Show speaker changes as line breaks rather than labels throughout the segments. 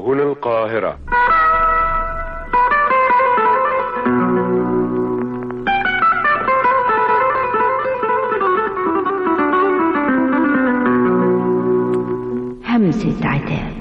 هنا القاهرة
همسة عتاب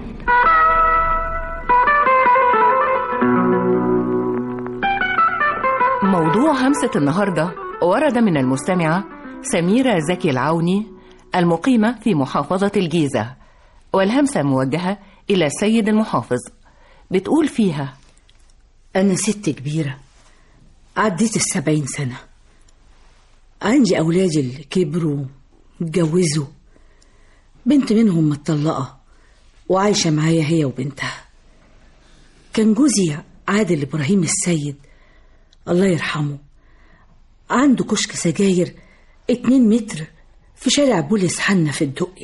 موضوع همسة النهاردة ورد من المستمعة سميرة زكي العوني المقيمة في محافظة الجيزة والهمسة موجهة إلى السيد المحافظ بتقول فيها
أنا ست كبيرة عديت السبعين سنة عندي أولادي اللي كبروا اتجوزوا بنت منهم متطلقة وعايشة معايا هي وبنتها كان جوزي عادل إبراهيم السيد الله يرحمه عنده كشك سجاير اتنين متر في شارع بوليس حنا في الدقي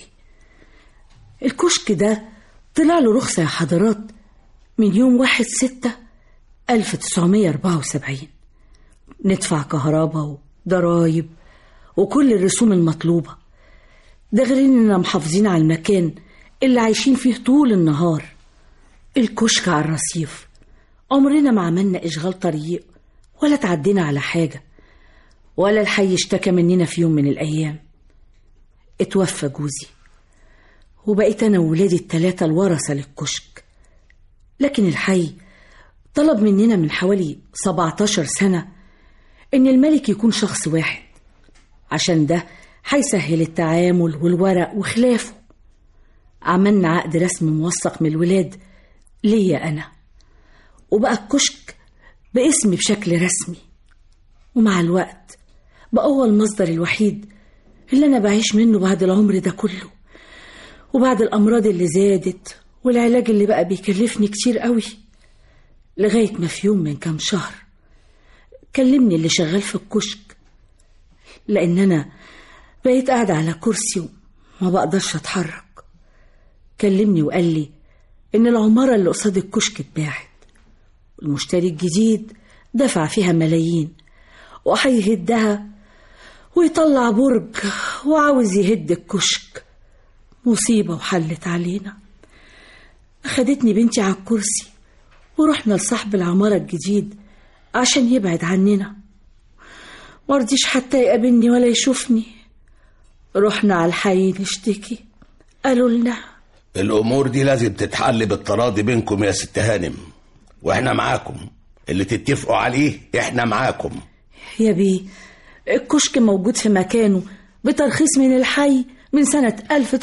الكشك ده طلع له رخصة يا حضرات من يوم واحد ستة ألف تسعمية أربعة وسبعين ندفع كهرباء وضرايب وكل الرسوم المطلوبة ده غير إننا محافظين على المكان اللي عايشين فيه طول النهار الكشك على الرصيف عمرنا ما عملنا إشغال طريق ولا تعدينا على حاجة ولا الحي اشتكى مننا في يوم من الأيام اتوفى جوزي وبقيت أنا وولادي التلاتة الورثة للكشك لكن الحي طلب مننا من حوالي 17 سنة إن الملك يكون شخص واحد عشان ده هيسهل التعامل والورق وخلافه عملنا عقد رسمي موثق من الولاد ليا أنا وبقى الكشك باسمي بشكل رسمي ومع الوقت بقى هو المصدر الوحيد اللي أنا بعيش منه بعد العمر ده كله وبعد الأمراض اللي زادت والعلاج اللي بقى بيكلفني كتير قوي لغاية ما في يوم من كام شهر كلمني اللي شغال في الكشك لأن أنا بقيت قاعدة على كرسي وما بقدرش أتحرك كلمني وقال لي إن العمارة اللي قصاد الكشك اتباعت والمشتري الجديد دفع فيها ملايين وهيهدها ويطلع برج وعاوز يهد الكشك مصيبة وحلت علينا أخدتني بنتي على الكرسي ورحنا لصاحب العمارة الجديد عشان يبعد عننا مرضيش حتى يقابلني ولا يشوفني رحنا على الحي نشتكي قالوا لنا
الأمور دي لازم تتحل بالتراضي بينكم يا ست هانم وإحنا معاكم اللي تتفقوا عليه إحنا معاكم
يا بيه الكشك موجود في مكانه بترخيص من الحي من سنة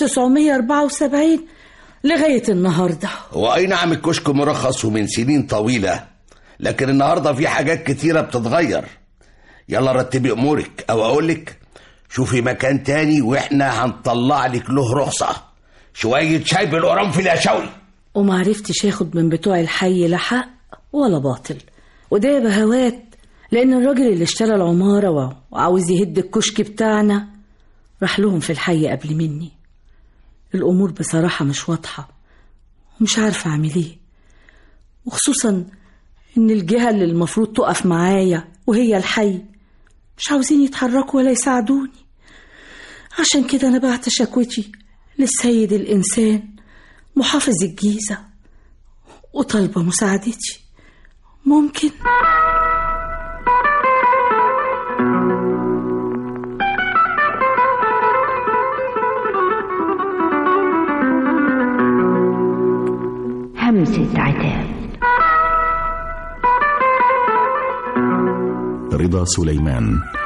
1974 لغاية النهاردة
هو أي نعم الكشك مرخص ومن سنين طويلة لكن النهاردة في حاجات كتيرة بتتغير يلا رتبي أمورك أو أقولك شوفي مكان تاني وإحنا هنطلع لك له رخصة شوية شاي بالقرنفل يا شوي
ومعرفتش اخد من بتوع الحي لا حق ولا باطل وده بهوات لأن الراجل اللي اشترى العمارة و- وعاوز يهد الكشك بتاعنا راح لهم في الحي قبل مني الأمور بصراحة مش واضحة ومش عارفة أعمل إيه وخصوصا إن الجهة اللي المفروض تقف معايا وهي الحي مش عاوزين يتحركوا ولا يساعدوني عشان كده أنا بعت شكوتي للسيد الإنسان محافظ الجيزة وطالبة مساعدتي ممكن
همسة عتاب
رضا سليمان